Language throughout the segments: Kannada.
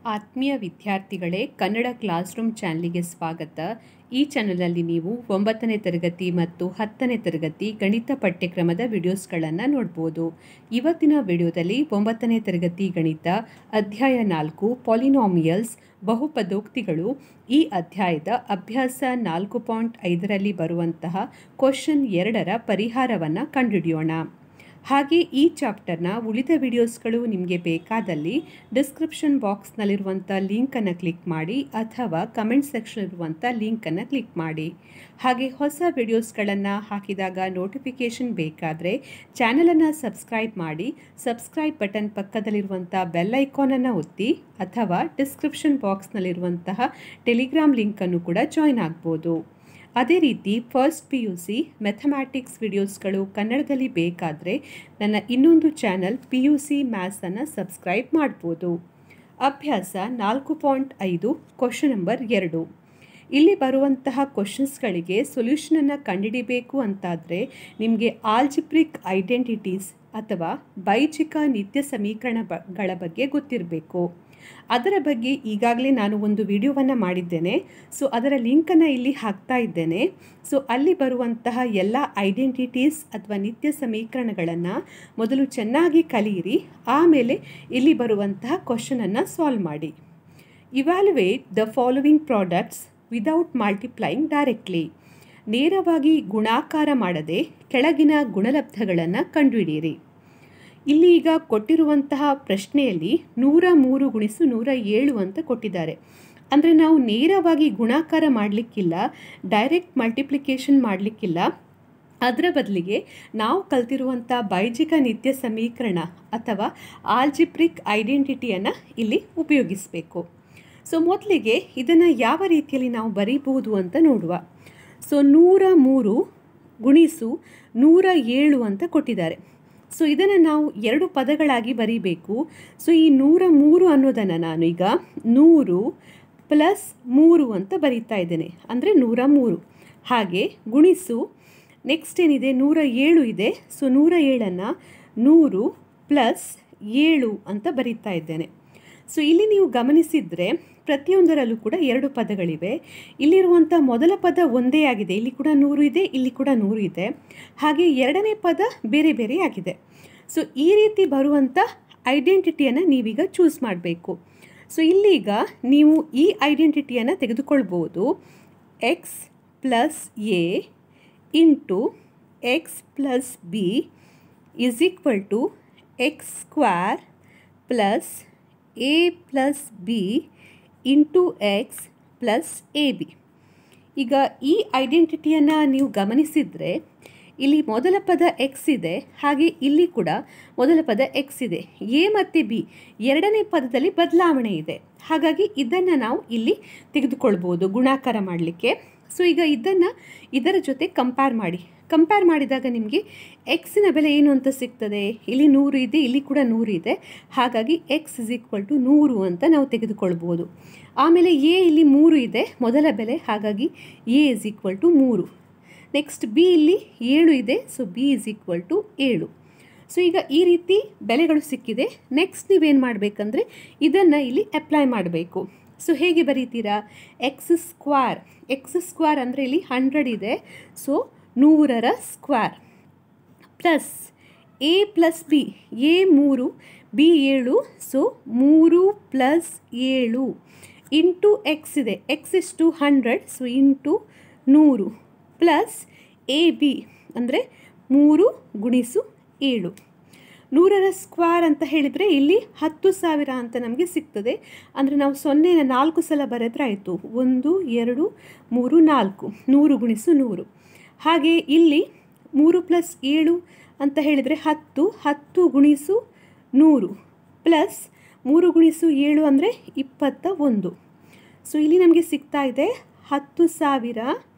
ಆತ್ಮೀಯ ವಿದ್ಯಾರ್ಥಿಗಳೇ ಕನ್ನಡ ಕ್ಲಾಸ್ ರೂಮ್ ಚಾನಲಿಗೆ ಸ್ವಾಗತ ಈ ಚಾನಲಲ್ಲಿ ನೀವು ಒಂಬತ್ತನೇ ತರಗತಿ ಮತ್ತು ಹತ್ತನೇ ತರಗತಿ ಗಣಿತ ಪಠ್ಯಕ್ರಮದ ವಿಡಿಯೋಸ್ಗಳನ್ನು ನೋಡ್ಬೋದು ಇವತ್ತಿನ ವಿಡಿಯೋದಲ್ಲಿ ಒಂಬತ್ತನೇ ತರಗತಿ ಗಣಿತ ಅಧ್ಯಾಯ ನಾಲ್ಕು ಪಾಲಿನಾಮಿಯಲ್ಸ್ ಬಹುಪದೋಕ್ತಿಗಳು ಈ ಅಧ್ಯಾಯದ ಅಭ್ಯಾಸ ನಾಲ್ಕು ಪಾಯಿಂಟ್ ಐದರಲ್ಲಿ ಬರುವಂತಹ ಕ್ವಶನ್ ಎರಡರ ಪರಿಹಾರವನ್ನು ಕಂಡುಹಿಡಿಯೋಣ ಹಾಗೆ ಈ ಚಾಪ್ಟರ್ನ ಉಳಿದ ವಿಡಿಯೋಸ್ಗಳು ನಿಮಗೆ ಬೇಕಾದಲ್ಲಿ ಡಿಸ್ಕ್ರಿಪ್ಷನ್ ಬಾಕ್ಸ್ನಲ್ಲಿರುವಂಥ ಲಿಂಕನ್ನು ಕ್ಲಿಕ್ ಮಾಡಿ ಅಥವಾ ಕಮೆಂಟ್ ಸೆಕ್ಷನ್ ಇರುವಂಥ ಲಿಂಕನ್ನು ಕ್ಲಿಕ್ ಮಾಡಿ ಹಾಗೆ ಹೊಸ ವಿಡಿಯೋಸ್ಗಳನ್ನು ಹಾಕಿದಾಗ ನೋಟಿಫಿಕೇಷನ್ ಬೇಕಾದರೆ ಚಾನಲನ್ನು ಸಬ್ಸ್ಕ್ರೈಬ್ ಮಾಡಿ ಸಬ್ಸ್ಕ್ರೈಬ್ ಬಟನ್ ಪಕ್ಕದಲ್ಲಿರುವಂಥ ಬೆಲ್ ಐಕಾನನ್ನು ಒತ್ತಿ ಅಥವಾ ಡಿಸ್ಕ್ರಿಪ್ಷನ್ ಬಾಕ್ಸ್ನಲ್ಲಿರುವಂತಹ ಟೆಲಿಗ್ರಾಮ್ ಲಿಂಕನ್ನು ಕೂಡ ಜಾಯ್ನ್ ಆಗ್ಬೋದು ಅದೇ ರೀತಿ first P U C mathematics ವಿಡಿಯೋಸ್ಗಳು ಕನ್ನಡದಲ್ಲಿ ಬೇಕಾದರೆ ನನ್ನ ಇನ್ನೊಂದು ಚಾನಲ್ ಪಿ ಯು ಸಿ ಮ್ಯಾಥ್ಸನ್ನು ಸಬ್ಸ್ಕ್ರೈಬ್ ಮಾಡ್ಬೋದು ಅಭ್ಯಾಸ ನಾಲ್ಕು ಪಾಯಿಂಟ್ ಐದು ಕ್ವಶನ್ ನಂಬರ್ ಎರಡು ಇಲ್ಲಿ ಬರುವಂತಹ ಕ್ವಶನ್ಸ್ಗಳಿಗೆ ಸೊಲ್ಯೂಷನನ್ನು ಕಂಡುಹಿಡಿಬೇಕು ಅಂತಾದರೆ ನಿಮಗೆ ಆಲ್ಜಿಬ್ರಿಕ್ ಐಡೆಂಟಿಟೀಸ್ ಅಥವಾ ಬೈಜಿಕ ನಿತ್ಯ ಸಮೀಕರಣಗಳ ಬಗ್ಗೆ ಗೊತ್ತಿರಬೇಕು ಅದರ ಬಗ್ಗೆ ಈಗಾಗಲೇ ನಾನು ಒಂದು ವಿಡಿಯೋವನ್ನು ಮಾಡಿದ್ದೇನೆ ಸೊ ಅದರ ಲಿಂಕನ್ನು ಇಲ್ಲಿ ಹಾಕ್ತಾ ಇದ್ದೇನೆ ಸೊ ಅಲ್ಲಿ ಬರುವಂತಹ ಎಲ್ಲ ಐಡೆಂಟಿಟೀಸ್ ಅಥವಾ ನಿತ್ಯ ಸಮೀಕರಣಗಳನ್ನು ಮೊದಲು ಚೆನ್ನಾಗಿ ಕಲಿಯಿರಿ ಆಮೇಲೆ ಇಲ್ಲಿ ಬರುವಂತಹ ಕ್ವಶನನ್ನು ಸಾಲ್ವ್ ಮಾಡಿ evaluate the following products without multiplying directly ನೇರವಾಗಿ ಗುಣಾಕಾರ ಮಾಡದೆ ಕೆಳಗಿನ ಗುಣಲಬ್ಧಗಳನ್ನು ಕಂಡುಹಿಡಿಯಿರಿ ಇಲ್ಲಿ ಈಗ ಕೊಟ್ಟಿರುವಂತಹ ಪ್ರಶ್ನೆಯಲ್ಲಿ ನೂರ ಮೂರು ಗುಣಿಸು ನೂರ ಏಳು ಅಂತ ಕೊಟ್ಟಿದ್ದಾರೆ ಅಂದರೆ ನಾವು ನೇರವಾಗಿ ಗುಣಾಕಾರ ಮಾಡಲಿಕ್ಕಿಲ್ಲ ಡೈರೆಕ್ಟ್ ಮಲ್ಟಿಪ್ಲಿಕೇಶನ್ ಮಾಡಲಿಕ್ಕಿಲ್ಲ ಅದರ ಬದಲಿಗೆ ನಾವು ಕಲ್ತಿರುವಂಥ ಬೈಜಿಕ ನಿತ್ಯ ಸಮೀಕರಣ ಅಥವಾ ಆಲ್ಜಿಬ್ರಿಕ್ ಐಡೆಂಟಿಟಿಯನ್ನು ಇಲ್ಲಿ ಉಪಯೋಗಿಸಬೇಕು ಸೊ ಮೊದಲಿಗೆ ಇದನ್ನು ಯಾವ ರೀತಿಯಲ್ಲಿ ನಾವು ಬರೀಬಹುದು ಅಂತ ನೋಡುವ ಸೊ ನೂರ ಮೂರು ಗುಣಿಸು ನೂರ ಏಳು ಅಂತ ಕೊಟ್ಟಿದ್ದಾರೆ ಸೊ ಇದನ್ನು ನಾವು ಎರಡು ಪದಗಳಾಗಿ ಬರೀಬೇಕು ಸೊ ಈ ನೂರ ಮೂರು ಅನ್ನೋದನ್ನು ನಾನು ಈಗ ನೂರು ಪ್ಲಸ್ ಮೂರು ಅಂತ ಬರೀತಾ ಇದ್ದೇನೆ ಅಂದರೆ ನೂರ ಮೂರು ಹಾಗೆ ಗುಣಿಸು ನೆಕ್ಸ್ಟ್ ಏನಿದೆ ನೂರ ಏಳು ಇದೆ ಸೊ ನೂರ ಏಳನ್ನು ನೂರು ಪ್ಲಸ್ ಏಳು ಅಂತ ಬರೀತಾ ಇದ್ದೇನೆ ಸೊ ಇಲ್ಲಿ ನೀವು ಗಮನಿಸಿದರೆ ಪ್ರತಿಯೊಂದರಲ್ಲೂ ಕೂಡ ಎರಡು ಪದಗಳಿವೆ ಇಲ್ಲಿರುವಂಥ ಮೊದಲ ಪದ ಒಂದೇ ಆಗಿದೆ ಇಲ್ಲಿ ಕೂಡ ನೂರು ಇದೆ ಇಲ್ಲಿ ಕೂಡ ನೂರು ಇದೆ ಹಾಗೆ ಎರಡನೇ ಪದ ಬೇರೆ ಬೇರೆ ಆಗಿದೆ ಸೊ ಈ ರೀತಿ ಬರುವಂಥ ಐಡೆಂಟಿಟಿಯನ್ನು ನೀವೀಗ ಚೂಸ್ ಮಾಡಬೇಕು ಸೊ ಇಲ್ಲೀಗ ನೀವು ಈ ಐಡೆಂಟಿಟಿಯನ್ನು ತೆಗೆದುಕೊಳ್ಬೋದು x plus a into x plus b is equal to x square plus a plus b into x plus a b ಈಗ ಈ ಐಡೆಂಟಿಟಿಯನ್ನು ನೀವು ಗಮನಿಸಿದರೆ ಇಲ್ಲಿ ಮೊದಲ ಪದ ಎಕ್ಸ್ ಇದೆ ಹಾಗೆ ಇಲ್ಲಿ ಕೂಡ ಮೊದಲ ಪದ ಎಕ್ಸ್ ಇದೆ ಎ ಮತ್ತು ಬಿ ಎರಡನೇ ಪದದಲ್ಲಿ ಬದಲಾವಣೆ ಇದೆ ಹಾಗಾಗಿ ಇದನ್ನು ನಾವು ಇಲ್ಲಿ ತೆಗೆದುಕೊಳ್ಬೋದು ಗುಣಾಕಾರ ಮಾಡಲಿಕ್ಕೆ ಸೊ ಈಗ ಇದನ್ನು ಇದರ ಜೊತೆ ಕಂಪೇರ್ ಮಾಡಿ ಕಂಪೇರ್ ಮಾಡಿದಾಗ ನಿಮಗೆ ಎಕ್ಸಿನ ಬೆಲೆ ಏನು ಅಂತ ಸಿಗ್ತದೆ ಇಲ್ಲಿ ನೂರು ಇದೆ ಇಲ್ಲಿ ಕೂಡ ನೂರು ಇದೆ ಹಾಗಾಗಿ ಎಕ್ಸ್ ಇಸ್ ಈಕ್ವಲ್ ಟು ನೂರು ಅಂತ ನಾವು ತೆಗೆದುಕೊಳ್ಬೋದು ಆಮೇಲೆ ಎ ಇಲ್ಲಿ ಮೂರು ಇದೆ ಮೊದಲ ಬೆಲೆ ಹಾಗಾಗಿ ಎ ಇಸ್ ಈಕ್ವಲ್ ಟು ಮೂರು ನೆಕ್ಸ್ಟ್ ಬಿ ಇಲ್ಲಿ ಏಳು ಇದೆ so b is equal to ಏಳು ಸೊ ಈಗ ಈ ರೀತಿ ಬೆಲೆಗಳು ಸಿಕ್ಕಿದೆ ನೆಕ್ಸ್ಟ್ ನೀವೇನು ಮಾಡಬೇಕಂದ್ರೆ ಇದನ್ನು ಇಲ್ಲಿ ಅಪ್ಲೈ ಮಾಡಬೇಕು ಸೊ ಹೇಗೆ ಬರೀತೀರಾ ಎಕ್ಸ್ ಸ್ಕ್ವಾರ್ ಎಕ್ಸ್ ಸ್ಕ್ವಾರ್ ಅಂದರೆ ಇಲ್ಲಿ ಹಂಡ್ರೆಡ್ ಇದೆ ಸೊ ನೂರರ square plus a plus b a ಮೂರು ಬಿ ಏಳು ಸೊ ಮೂರು ಪ್ಲಸ್ ಏಳು ಇಂಟು ಎಕ್ಸ್ ಇದೆ ಎಕ್ಸ್ ಇಷ್ಟು ಹಂಡ್ರೆಡ್ ಸೊ ಇಂಟು ನೂರು ಪ್ಲಸ್ ಎ ಬಿ ಅಂದರೆ ಮೂರು ಗುಣಿಸು ಏಳು ನೂರರ ಸ್ಕ್ವೇರ್ ಅಂತ ಹೇಳಿದರೆ ಇಲ್ಲಿ ಹತ್ತು ಸಾವಿರ ಅಂತ ನಮಗೆ ಸಿಗ್ತದೆ ಅಂದರೆ ನಾವು ಸೊನ್ನೆನ ನಾಲ್ಕು ಸಲ ಬರೆದ್ರೆ ಆಯಿತು ಒಂದು ಎರಡು ಮೂರು ನಾಲ್ಕು ನೂರು ಗುಣಿಸು ನೂರು ಹಾಗೆ ಇಲ್ಲಿ ಮೂರು ಪ್ಲಸ್ ಏಳು ಅಂತ ಹೇಳಿದರೆ ಹತ್ತು ಹತ್ತು ಗುಣಿಸು ನೂರು ಪ್ಲಸ್ ಮೂರು ಗುಣಿಸು ಏಳು ಅಂದರೆ ಇಪ್ಪತ್ತ ಒಂದು ಸೊ ಇಲ್ಲಿ ನಮಗೆ ಸಿಗ್ತಾ ಇದೆ ಹತ್ತು ಸಾವಿರ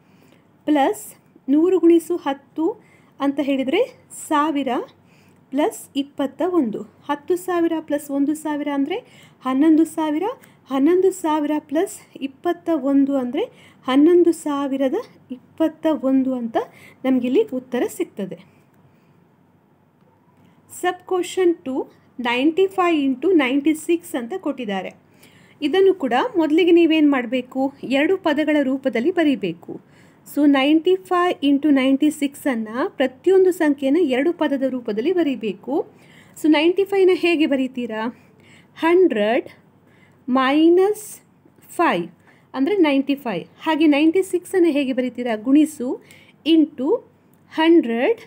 ಪ್ಲಸ್ ನೂರು ಗುಣಿಸು ಹತ್ತು ಅಂತ ಹೇಳಿದರೆ ಸಾವಿರ ಪ್ಲಸ್ ಇಪ್ಪತ್ತ ಒಂದು ಹತ್ತು ಸಾವಿರ ಪ್ಲಸ್ ಒಂದು ಸಾವಿರ ಅಂದರೆ ಹನ್ನೊಂದು ಸಾವಿರ ಹನ್ನೊಂದು ಸಾವಿರ ಪ್ಲಸ್ ಇಪ್ಪತ್ತ ಒಂದು ಅಂದರೆ ಹನ್ನೊಂದು ಸಾವಿರದ ಇಪ್ಪತ್ತ ಒಂದು ಅಂತ ನಮಗಿಲ್ಲಿ ಉತ್ತರ ಸಿಗ್ತದೆ sub question two ninety five into ninety six ಅಂತ ಕೊಟ್ಟಿದ್ದಾರೆ ಇದನ್ನು ಕೂಡ ಮೊದಲಿಗೆ ನೀವೇನು ಮಾಡಬೇಕು ಎರಡು ಪದಗಳ ರೂಪದಲ್ಲಿ ಬರೀಬೇಕು so ninety five into ninety ಸಿಕ್ಸನ್ನು ಪ್ರತಿಯೊಂದು ಸಂಖ್ಯೆನ ಎರಡು ಪದದ ರೂಪದಲ್ಲಿ ಬರೀಬೇಕು ಸೊ ನೈಂಟಿ ಫೈನ ಹೇಗೆ ಬರೀತೀರಾ ಹಂಡ್ರೆಡ್ ಮೈನಸ್ ಫೈವ್ ಅಂದರೆ ನೈಂಟಿ ಫೈವ್ ಹಾಗೆ ನೈಂಟಿ ಸಿಕ್ಸನ್ನು ಹೇಗೆ ಬರೀತೀರಾ ಗುಣಿಸು ಇಂಟು ಹಂಡ್ರೆಡ್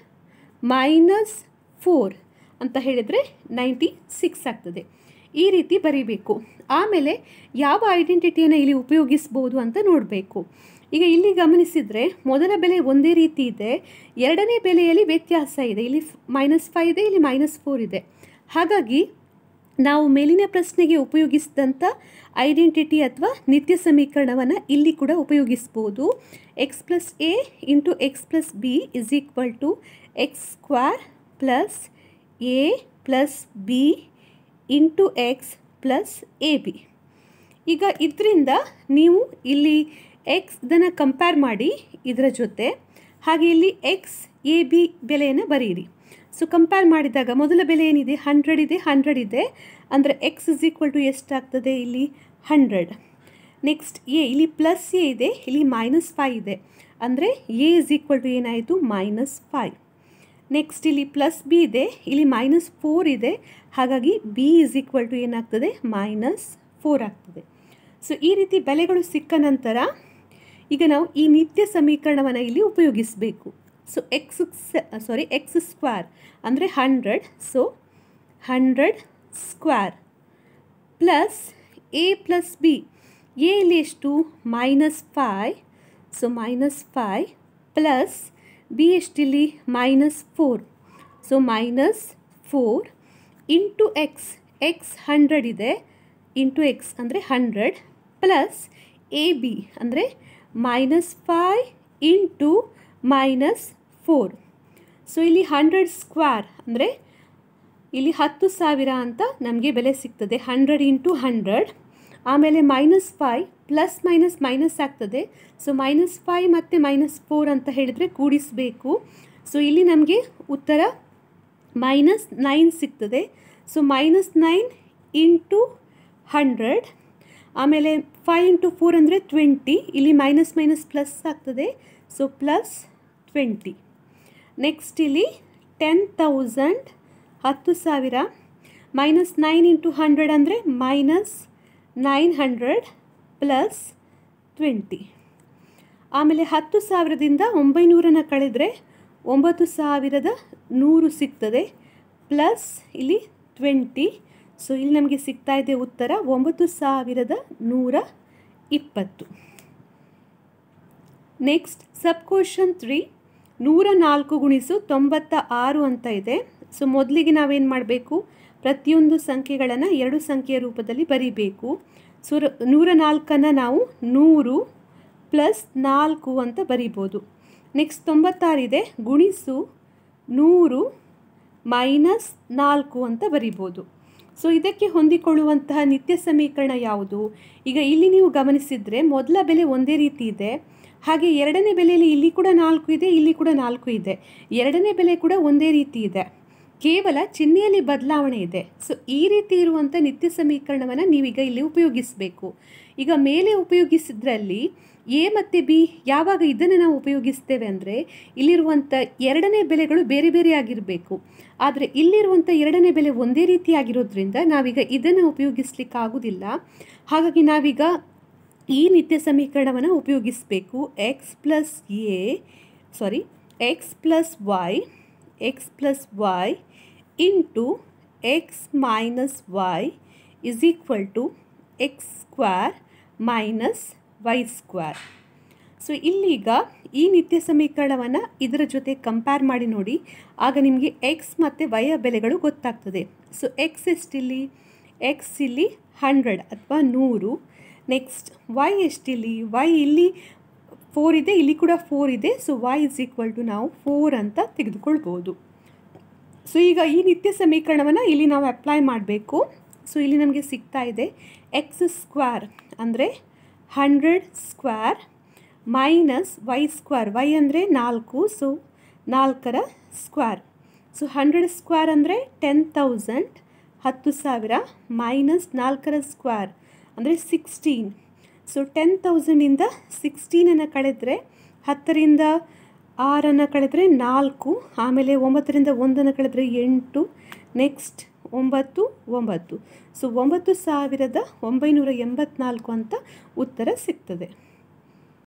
ಮೈನಸ್ ಫೋರ್ ಅಂತ ಹೇಳಿದರೆ ನೈಂಟಿ ಸಿಕ್ಸ್ ಆಗ್ತದೆ ಈ ರೀತಿ ಬರೀಬೇಕು ಆಮೇಲೆ ಯಾವ ಐಡೆಂಟಿಟಿಯನ್ನು ಇಲ್ಲಿ ಉಪಯೋಗಿಸ್ಬೋದು ಅಂತ ನೋಡಬೇಕು ಈಗ ಇಲ್ಲಿ ಗಮನಿಸಿದರೆ ಮೊದಲ ಬೆಲೆ ಒಂದೇ ರೀತಿ ಇದೆ ಎರಡನೇ ಬೆಲೆಯಲ್ಲಿ ವ್ಯತ್ಯಾಸ ಇದೆ ಇಲ್ಲಿ ಮೈನಸ್ ಫೈವ್ ಇದೆ ಇಲ್ಲಿ ಮೈನಸ್ ಫೋರ್ ಇದೆ ಹಾಗಾಗಿ ನಾವು ಮೇಲಿನ ಪ್ರಶ್ನೆಗೆ ಉಪಯೋಗಿಸಿದಂಥ ಐಡೆಂಟಿಟಿ ಅಥವಾ ನಿತ್ಯ ಸಮೀಕರಣವನ್ನು ಇಲ್ಲಿ ಕೂಡ ಉಪಯೋಗಿಸ್ಬೋದು x plus a into x plus b is equal to x square plus a plus b into x plus a b ಈಗ ಇದರಿಂದ ನೀವು ಇಲ್ಲಿ ಎಕ್ಸ್ ಇದನ್ನು ಕಂಪೇರ್ ಮಾಡಿ ಇದರ ಜೊತೆ ಹಾಗೆ ಇಲ್ಲಿ ಎಕ್ಸ್ ಎ ಬಿ ಬೆಲೆಯನ್ನು ಬರೀರಿ ಸೊ ಕಂಪೇರ್ ಮಾಡಿದಾಗ ಮೊದಲ ಬೆಲೆ ಏನಿದೆ ಹಂಡ್ರೆಡ್ ಇದೆ ಹಂಡ್ರೆಡ್ ಇದೆ ಅಂದರೆ ಎಕ್ಸ್ ಇಸ್ ಈಕ್ವಲ್ ಟು ಎಷ್ಟಾಗ್ತದೆ ಇಲ್ಲಿ ಹಂಡ್ರೆಡ್ ನೆಕ್ಸ್ಟ್ ಎ ಇಲ್ಲಿ ಪ್ಲಸ್ ಎ ಇದೆ ಇಲ್ಲಿ ಮೈನಸ್ ಫೈ ಇದೆ ಅಂದರೆ ಎ ಇಸ್ ಈಕ್ವಲ್ ಟು ಏನಾಯಿತು ಮೈನಸ್ ಫೈವ್ ನೆಕ್ಸ್ಟ್ ಇಲ್ಲಿ ಪ್ಲಸ್ ಬಿ ಇದೆ ಇಲ್ಲಿ ಮೈನಸ್ ಫೋರ್ ಇದೆ ಹಾಗಾಗಿ ಬಿ ಇಸ್ ಈಕ್ವಲ್ ಟು ಏನಾಗ್ತದೆ ಮೈನಸ್ ಫೋರ್ ಆಗ್ತದೆ ಸೊ ಈ ರೀತಿ ಬೆಲೆಗಳು ಸಿಕ್ಕ ನಂತರ ಈಗ ನಾವು ಈ ನಿತ್ಯ ಸಮೀಕರಣವನ್ನು ಇಲ್ಲಿ ಉಪಯೋಗಿಸಬೇಕು so x sorry x square ಅಂದರೆ hundred so hundred square plus a plus b a ಇಲ್ಲಿ ಎಷ್ಟು minus five so minus five plus b ಎಷ್ಟಿಲ್ಲಿ minus four so minus four into x x hundred ಇದೆ ಇಂಟು ಎಕ್ಸ್ ಅಂದರೆ ಹಂಡ್ರೆಡ್ ಪ್ಲಸ್ ಎ ಬಿ ಅಂದರೆ minus five into minus four so ಇಲ್ಲಿ ಹಂಡ್ರೆಡ್ ಸ್ಕ್ವೇರ್ ಅಂದರೆ ಇಲ್ಲಿ ಹತ್ತು ಸಾವಿರ ಅಂತ ನಮಗೆ ಬೆಲೆ ಸಿಗ್ತದೆ ಹಂಡ್ರೆಡ್ ಇಂಟು ಹಂಡ್ರೆಡ್ ಆಮೇಲೆ minus five plus minus minus ಆಗ್ತದೆ ಸೊ ಮೈನಸ್ ಫೈ ಮತ್ತು ಮೈನಸ್ ಫೋರ್ ಅಂತ ಹೇಳಿದರೆ ಕೂಡಿಸಬೇಕು ಸೊ ಇಲ್ಲಿ ನಮಗೆ ಉತ್ತರ ಮೈನಸ್ ನೈನ್ ಸಿಗ್ತದೆ so minus nine into hundred ಆಮೇಲೆ ಫೈ ಇಂಟು ಫೋರ್ ಅಂದರೆ ಟ್ವೆಂಟಿ ಇಲ್ಲಿ ಮೈನಸ್ ಮೈನಸ್ ಪ್ಲಸ್ ಆಗ್ತದೆ ಸೊ ಪ್ಲಸ್ ಟ್ವೆಂಟಿ ನೆಕ್ಸ್ಟ್ ಇಲ್ಲಿ ಟೆನ್ ತೌಸಂಡ್ ಹತ್ತು ಸಾವಿರ ಮೈನಸ್ ನೈನ್ ಇಂಟು ಹಂಡ್ರೆಡ್ ಅಂದರೆ minus nine hundred plus twenty ಆಮೇಲೆ ಹತ್ತು ಸಾವಿರದಿಂದ ಒಂಬೈನೂರನ್ನು ಕಳೆದರೆ ಒಂಬತ್ತು ಸಾವಿರದ ನೂರು ಸಿಗ್ತದೆ ಪ್ಲಸ್ ಇಲ್ಲಿ ಟ್ವೆಂಟಿ ಸೊ ಇಲ್ಲಿ ನಮಗೆ ಸಿಗ್ತಾ ಇದೆ ಉತ್ತರ ಒಂಬತ್ತು ಸಾವಿರದ ನೂರ ಇಪ್ಪತ್ತು ನೆಕ್ಸ್ಟ್ ಸಬ್ ಕ್ವಶನ್ ತ್ರೀ ನೂರ ನಾಲ್ಕು ಗುಣಿಸು ತೊಂಬತ್ತ ಆರು ಅಂತ ಇದೆ ಸೊ ಮೊದಲಿಗೆ ನಾವೇನು ಮಾಡಬೇಕು ಪ್ರತಿಯೊಂದು ಸಂಖ್ಯೆಗಳನ್ನು ಎರಡು ಸಂಖ್ಯೆಯ ರೂಪದಲ್ಲಿ ಬರೀಬೇಕು ಸೊ ನೂರ ನಾಲ್ಕನ್ನು ನಾವು ನೂರು ಪ್ಲಸ್ ನಾಲ್ಕು ಅಂತ ಬರಿಬೋದು ನೆಕ್ಸ್ಟ್ ತೊಂಬತ್ತಾರಿದೆ ಗುಣಿಸು ನೂರು ಮೈನಸ್ ನಾಲ್ಕು ಅಂತ ಬರಿಬೋದು ಸೊ ಇದಕ್ಕೆ ಹೊಂದಿಕೊಳ್ಳುವಂತಹ ನಿತ್ಯ ಸಮೀಕರಣ ಯಾವುದು ಈಗ ಇಲ್ಲಿ ನೀವು ಗಮನಿಸಿದರೆ ಮೊದಲ ಬೆಲೆ ಒಂದೇ ರೀತಿ ಇದೆ ಹಾಗೆ ಎರಡನೇ ಬೆಲೆಯಲ್ಲಿ ಇಲ್ಲಿ ಕೂಡ ನಾಲ್ಕು ಇದೆ ಇಲ್ಲಿ ಕೂಡ ನಾಲ್ಕು ಇದೆ ಎರಡನೇ ಬೆಲೆ ಕೂಡ ಒಂದೇ ರೀತಿ ಇದೆ ಕೇವಲ ಚಿಹ್ನೆಯಲ್ಲಿ ಬದಲಾವಣೆ ಇದೆ ಸೊ ಈ ರೀತಿ ಇರುವಂಥ ನಿತ್ಯ ಸಮೀಕರಣವನ್ನು ನೀವೀಗ ಇಲ್ಲಿ ಉಪಯೋಗಿಸಬೇಕು ಈಗ ಮೇಲೆ ಉಪಯೋಗಿಸಿದ್ರಲ್ಲಿ ಎ ಮತ್ತು ಬಿ ಯಾವಾಗ ಇದನ್ನು ನಾವು ಉಪಯೋಗಿಸ್ತೇವೆ ಅಂದರೆ ಇಲ್ಲಿರುವಂಥ ಎರಡನೇ ಬೆಲೆಗಳು ಬೇರೆ ಬೇರೆ ಆಗಿರಬೇಕು ಆದರೆ ಇಲ್ಲಿರುವಂಥ ಎರಡನೇ ಬೆಲೆ ಒಂದೇ ರೀತಿಯಾಗಿರೋದ್ರಿಂದ ನಾವೀಗ ಇದನ್ನು ಉಪಯೋಗಿಸ್ಲಿಕ್ಕೆ ಆಗೋದಿಲ್ಲ ಹಾಗಾಗಿ ನಾವೀಗ ಈ ನಿತ್ಯ ಸಮೀಕರಣವನ್ನು ಉಪಯೋಗಿಸಬೇಕು x plus a sorry x plus y x plus y into x minus y is equal to x square minus y square so ಇಲ್ಲೀಗ ಈ ನಿತ್ಯ ಸಮೀಕರಣವನ್ನು ಇದರ ಜೊತೆ ಕಂಪೇರ್ ಮಾಡಿ ನೋಡಿ ಆಗ ನಿಮಗೆ ಎಕ್ಸ್ ಮತ್ತು ವೈಯ ಬೆಲೆಗಳು ಗೊತ್ತಾಗ್ತದೆ ಸೊ ಎಕ್ಸ್ ಎಷ್ಟಿಲ್ಲಿ ಎಕ್ಸ್ ಇಲ್ಲಿ ಹಂಡ್ರೆಡ್ ಅಥವಾ ನೂರು ನೆಕ್ಸ್ಟ್ ವೈ ಎಷ್ಟಿಲ್ಲಿ ವೈ ಇಲ್ಲಿ ಫೋರ್ ಇದೆ ಇಲ್ಲಿ ಕೂಡ ಫೋರ್ ಇದೆ so y is equal to ನಾವು ಫೋರ್ ಅಂತ ತೆಗೆದುಕೊಳ್ಬೋದು ಸೊ ಈಗ ಈ ನಿತ್ಯ ಸಮೀಕರಣವನ್ನು ಇಲ್ಲಿ ನಾವು ಅಪ್ಲೈ ಮಾಡಬೇಕು ಸೊ ಇಲ್ಲಿ ನಮಗೆ ಸಿಗ್ತಾ ಇದೆ ಎಕ್ಸ್ ಸ್ಕ್ವೇರ್ ಅಂದರೆ hundred square minus y square y ಅಂದರೆ ನಾಲ್ಕು ಸೊ ನಾಲ್ಕರ ಸ್ಕ್ವೇರ್ ಸೊ ಹಂಡ್ರೆಡ್ ಸ್ಕ್ವೇರ್ ಅಂದರೆ ಟೆನ್ ತೌಸಂಡ್ ಹತ್ತು ಸಾವಿರ ಮೈನಸ್ ನಾಲ್ಕರ ಸ್ಕ್ವೇರ್ ಅಂದರೆ ಸಿಕ್ಸ್ಟೀನ್ ಸೊ ಟೆನ್ ತೌಸಂಡಿಂದ ಸಿಕ್ಸ್ಟೀನನ್ನು ಕಳೆದರೆ ಹತ್ತರಿಂದ ಆರನ್ನು ಕಳೆದರೆ ನಾಲ್ಕು ಆಮೇಲೆ ಒಂಬತ್ತರಿಂದ ಒಂದನ್ನು ಕಳೆದರೆ ಎಂಟು ನೆಕ್ಸ್ಟ್ ಒಂಬತ್ತು ಒಂಬತ್ತು ಸೊ ಒಂಬತ್ತು ಸಾವಿರದ ಒಂಬೈನೂರ ಎಂಬತ್ನಾಲ್ಕು ಅಂತ ಉತ್ತರ ಸಿಗ್ತದೆ